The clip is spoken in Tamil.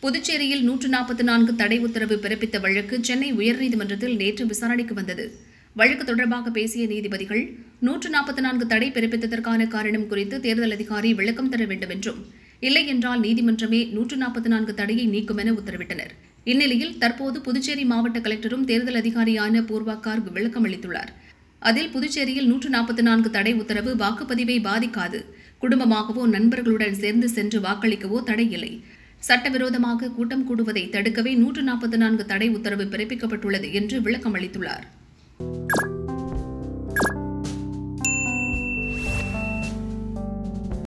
புதுச்சேரியில் நூற்று நாற்பத்தி நான்கு தடை உத்தரவு பிறப்பித்த வழக்கு சென்னை உயர்நீதிமன்றத்தில் நேற்று விசாரணைக்கு வந்தது வழக்கு தொடர்பாக பேசிய நீதிபதிகள் நூற்று நாற்பத்தி நான்கு தடை பிறப்பித்ததற்கான காரணம் குறித்து தேர்தல் அதிகாரி விளக்கம் தர வேண்டும் என்றும் இல்லை என்றால் நீதிமன்றமே நூற்று நாற்பத்தி நான்கு தடையை நீக்கும் என உத்தரவிட்டனர் இந்நிலையில் தற்போது புதுச்சேரி மாவட்ட கலெக்டரும் தேர்தல் அதிகாரியான பூர்வா கார்க் விளக்கம் அளித்துள்ளார் அதில் புதுச்சேரியில் நூற்று நாற்பத்தி நான்கு தடை உத்தரவு வாக்குப்பதிவை பாதிக்காது குடும்பமாகவோ நண்பர்களுடன் சேர்ந்து சென்று வாக்களிக்கவோ தடை இல்லை சட்டவிரோதமாக கூட்டம் கூடுவதை தடுக்கவே நூற்று நாற்பத்தி நான்கு தடை உத்தரவு பிறப்பிக்கப்பட்டுள்ளது என்று விளக்கம் அளித்துள்ளார்